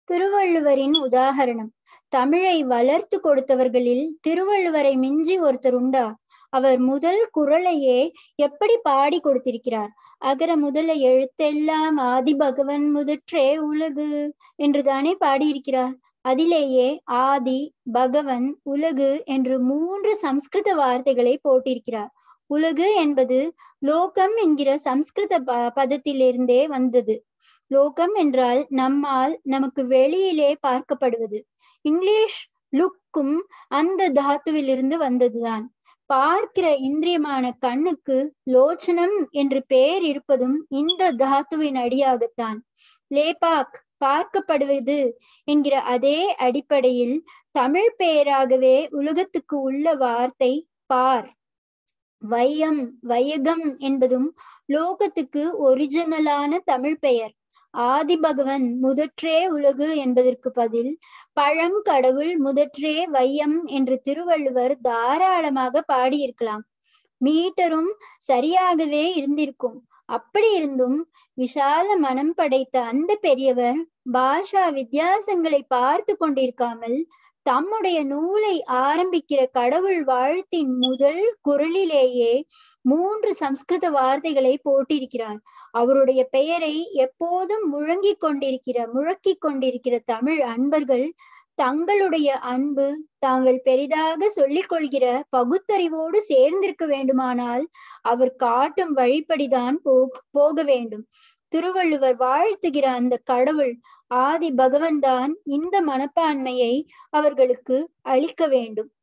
திருவள்ளுவரின் உதாகரணம் தமிழை வளர்த்து கொடுத்தவர்களில் திருவள்ளுவரை மிஞ்சி ஒருத்தர் உண்டா அவர் முதல் குரலையே எப்படி பாடி கொடுத்திருக்கிறார் அகர முதல எழுத்தெல்லாம் ஆதி பகவன் முதற்றே உலகு என்றுதானே பாடியிருக்கிறார் அதிலேயே ஆதி பகவன் உலகு என்று மூன்று சம்ஸ்கிருத வார்த்தைகளை போட்டிருக்கிறார் உலகு என்பது லோகம் என்கிற சம்ஸ்கிருத ப பதத்திலிருந்தே வந்தது லோகம் என்றால் நம்மால் நமக்கு வெளியிலே பார்க்கப்படுவது இங்கிலீஷ் லுக்கும் அந்த தாத்துவிலிருந்து வந்ததுதான் பார்க்கிற இந்திரியமான கண்ணுக்கு லோச்சனம் என்று பெயர் இருப்பதும் இந்த தாத்துவின் அடியாகத்தான் லேபாக் பார்க்கப்படுவது என்கிற அதே அடிப்படையில் தமிழ் பெயராகவே உலகத்துக்கு உள்ள வார்த்தை பார் வையம் வையகம் என்பதும் லோகத்துக்கு ஒரிஜினலான தமிழ் பெயர் ஆதி பகவன் முதற்றே உலகு என்பதற்கு பதில் பழம் கடவுள் முதற்றே வையம் என்று திருவள்ளுவர் தாராளமாக பாடியிருக்கலாம் மீட்டரும் சரியாகவே இருந்திருக்கும் அப்படி இருந்தும் விஷால மனம் படைத்த அந்த பெரியவர் பாஷா வித்தியாசங்களை பார்த்து கொண்டிருக்காமல் தம்முடைய நூலை ஆரம்பிக்கிற கடவுள் வாழ்த்தின் முதல் குரலிலேயே மூன்று சம்ஸ்கிருத வார்த்தைகளை போட்டிருக்கிறார் அவருடைய பெயரை எப்போதும் முழங்கிக் கொண்டிருக்கிற முழக்கிக் கொண்டிருக்கிற தமிழ் அன்பர்கள் தங்களுடைய அன்பு தாங்கள் பெரிதாக சொல்லிக் கொள்கிற பகுத்தறிவோடு சேர்ந்திருக்க வேண்டுமானால் அவர் காட்டும் வழிப்படிதான் போக போக வேண்டும் திருவள்ளுவர் வாழ்த்துகிற அந்த கடவுள் ஆதி பகவன் தான் இந்த மனப்பான்மையை அவர்களுக்கு அளிக்க வேண்டும்